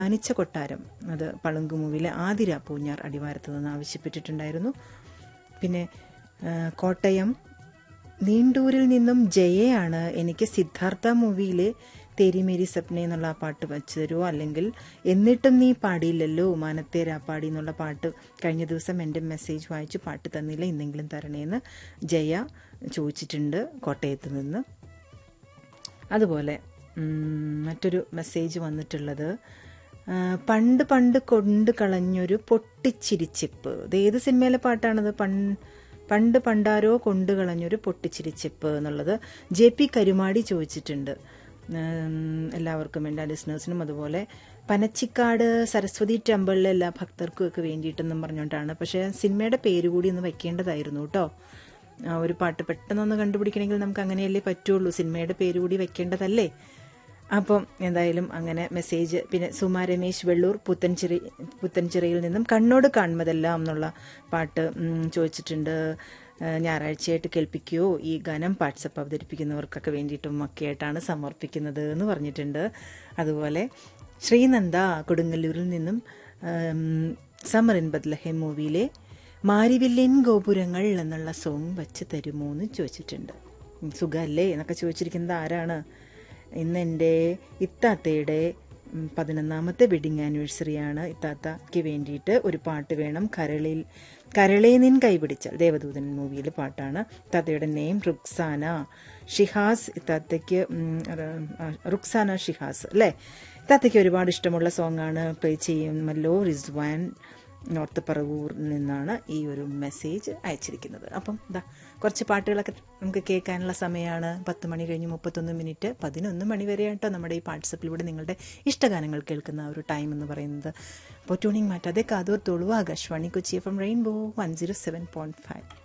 അനിച്ച കൊട്ടാരം അത് പളുങ്ക് മൂവിയിലെ ആതിര പൂഞ്ഞാർ അടിവാരത്ത് നിന്ന് ആവശ്യപ്പെട്ടിട്ടുണ്ടായിരുന്നു പിന്നെ ആ, കോട്ടയം നീണ്ടൂരിൽ നിന്നും ജയയാണ് എനിക്ക് സിദ്ധാർത്ഥ മൂവിയിലെ തേരി മേരി സപ്നെ എന്നുള്ള ആ പാട്ട് വെച്ചു തരുമോ അല്ലെങ്കിൽ എന്നിട്ടും നീ പാടിയില്ലല്ലോ മാനത്തെ രാപ്പാടി എന്നുള്ള പാട്ട് കഴിഞ്ഞ ദിവസം എൻ്റെ മെസ്സേജ് വായിച്ചു പാട്ട് തന്നില്ല ഇന്നെങ്കിലും തരണേന്ന് ജയ ചോദിച്ചിട്ടുണ്ട് കോട്ടയത്ത് നിന്ന് അതുപോലെ ഉം, മറ്റൊരു മെസ്സേജ് വന്നിട്ടുള്ളത് ആ, പണ്ട് പണ്ട് കൊണ്ട് കളഞ്ഞൊരു പൊട്ടിച്ചിരിച്ചിപ്പ് ഇത് ഏത് സിനിമയിലെ പാട്ടാണത് പൺ പണ്ട് പണ്ടാരോ കൊണ്ടു കളഞ്ഞൊരു പൊട്ടിച്ചിരിച്ചിപ്പ് എന്നുള്ളത് ജെ പി കരുമാടി ചോദിച്ചിട്ടുണ്ട് ഉം, എല്ലാവർക്കും എൻ്റെ ലിസണേഴ്സിനും അതുപോലെ പനച്ചിക്കാട് സരസ്വതി ടെമ്പിളിലെ എല്ലാ ഭക്തർക്കും ഒക്കെ വേണ്ടിയിട്ടെന്നും പറഞ്ഞുകൊണ്ടാണ് പക്ഷേ സിനിമയുടെ പേര് കൂടി ഒന്ന് വെക്കേണ്ടതായിരുന്നു കേട്ടോ ആ ഒരു പാട്ട് പെട്ടെന്നൊന്ന് കണ്ടുപിടിക്കണമെങ്കിൽ നമുക്ക് അങ്ങനെയല്ലേ പറ്റുള്ളൂ സിനിമയുടെ പേര് കൂടി വെക്കേണ്ടതല്ലേ അപ്പം എന്തായാലും അങ്ങനെ മെസ്സേജ് പിന്നെ സുമാ രമേശ് വെള്ളൂർ പുത്തൻചിറി പുത്തൻചിറയിൽ നിന്നും കണ്ണോട് കാണുന്നതെല്ലാം എന്നുള്ള പാട്ട് ഉം, ചോദിച്ചിട്ടുണ്ട് ആ, ഞായറാഴ്ചയായിട്ട് കേൾപ്പിക്കുകയോ ഈ ഗാനം വാട്സപ്പ് അവതരിപ്പിക്കുന്നവർക്കൊക്കെ വേണ്ടിയിട്ടും ഒക്കെ ആയിട്ടാണ് സമർപ്പിക്കുന്നത് എന്ന് പറഞ്ഞിട്ടുണ്ട് അതുപോലെ ശ്രീനന്ദ കൊടുങ്ങല്ലൂരിൽ നിന്നും ഉം, സമർ ഇൻ ബദ്ലഹെ മൂവിയിലെ മാരിവില്യൻ ഗോപുരങ്ങൾ എന്നുള്ള സോങ് വച്ച് തരുമോ എന്ന് ചോദിച്ചിട്ടുണ്ട് ഉം, സുഖല്ലേ എന്നൊക്കെ ചോദിച്ചിരിക്കുന്നത് ആരാണ് ഇന്ന് എൻ്റെ ഇത്താത്തയുടെ ഉം, പതിനൊന്നാമത്തെ വെഡിങ് ആനിവേഴ്സറിയാണ് ഇത്താത്തയ്ക്ക് വേണ്ടിയിട്ട് ഒരു പാട്ട് വേണം കരളിൽ കരളേ നിൻ കൈപിടിച്ചാൽ ദേവദൂതൻ മൂവിയിലെ പാട്ടാണ് ഇത്താത്തയുടെ നെയിം റുക്സാന ഷിഹാസ് ഇത്താത്തയ്ക്ക് ഉം, റ്- റുക്സാന ഷിഹാസ് അല്ലേ ഇത്താത്തയ്ക്ക് ഒരുപാട് ഇഷ്ടമുള്ള സോങ്ങാണ് പ്ലേ ചെയ്യുമല്ലോ റിസ്വാൻ നോർത്ത് പറവൂരിൽ നിന്നാണ് ഈ ഒരു മെസ്സേജ് അയച്ചിരിക്കുന്നത് അപ്പം ഇതാ കുറച്ച് പാട്ടുകളൊക്കെ നമുക്ക് കേൾക്കാനുള്ള സമയമാണ് പത്ത് മണി കഴിഞ്ഞ് മുപ്പത്തൊന്ന് മിനിറ്റ് പതിനൊന്ന് മണി വരെയാണ് കേട്ടോ നമ്മുടെ ഈ വാട്സപ്പിലൂടെ നിങ്ങളുടെ ഇഷ്ടഗാനങ്ങൾ കേൾക്കുന്ന ആ ഒരു ടൈം എന്ന് പറയുന്നത് അപ്പോൾ ട്യൂണിങ് മാറ്റാതെ കാതോർ തോളു Akashvani Kochi F M rainbow one zero seven point five